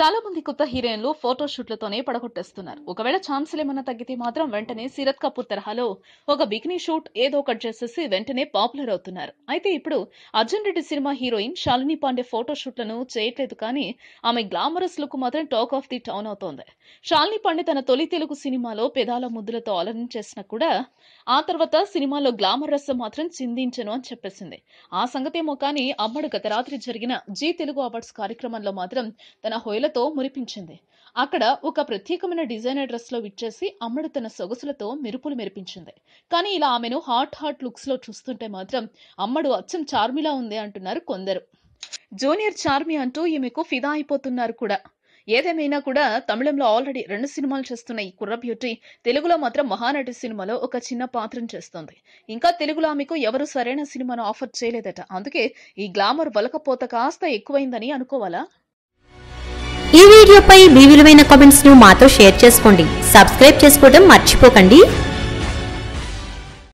చాలా మంది కొత్త హీరోయిన్లు ఫోటో షూట్లతోనే పడగొట్టేస్తున్నారు ఒకవేళ ఛాన్సులు ఏమన్నా తగ్గితే మాత్రం వెంటనే సిరత్ కపూర్ తరహాలో ఒక బికినీ షూట్ ఏదో ఒకటి చేసేసి వెంటనే పాపులర్ అవుతున్నారు అయితే ఇప్పుడు Arjun Reddy cinema heroine Shalini Pandey photo షూట్లను చేయట్లేదు కానీ ఆమె గ్లామరస్ లుక్ మాత్రం టాక్ ఆఫ్ ది టౌన్ అవుతోంది శాలిని పాండే తన తొలి తెలుగు సినిమాలో పెదాల ముద్దులతో అలరించేసినా కూడా ఆ తర్వాత సినిమాలో గ్లామర్ రసం మాత్రం చిందించను అని చెప్పేసింది ఆ సంగతేమో కానీ అమ్మడు గత రాత్రి జరిగిన జీ తెలుగు అవార్డ్స్ కార్యక్రమంలో మాత్రం తన హొయలతో మురిపించింది అక్కడ ఒక ప్రత్యేకమైన డిజైనర్ డ్రెస్ లో విచ్చేసి అమ్మడు తన సొగసులతో మెరుపులు మెరిపించింది కానీ ఇలా ఆమెను హాట్ హాట్ లుక్స్ లో చూస్తుంటే మాత్రం అమ్మడు అచ్చం చార్మిలా ఉంది అంటున్నారు కొందరు జూనియర్ చార్మి అంటూ ఈమెకు ఫిదా అయిపోతున్నారు కూడా ఏదేమైనా కూడా తమిళంలో ఆల్రెడీ రెండు సినిమాలు చేస్తున్న ఈ కుర్ర బ్యూటీ తెలుగులో మాత్రం మహానటి సినిమాలో ఒక చిన్న పాత్రను చేస్తోంది ఇంకా తెలుగులో ఆమెకు ఎవరు సరైన సినిమాను ఆఫర్ చేయలేదట అందుకే ఈ గ్లామర్ వలకపోత కాస్త ఎక్కువైందని అనుకోవాలా ఈ వీడియోపై మీ విలువైన కామెంట్స్ ను మాతో షేర్ చేసుకోండి సబ్స్క్రైబ్ చేసుకోవడం మర్చిపోకండి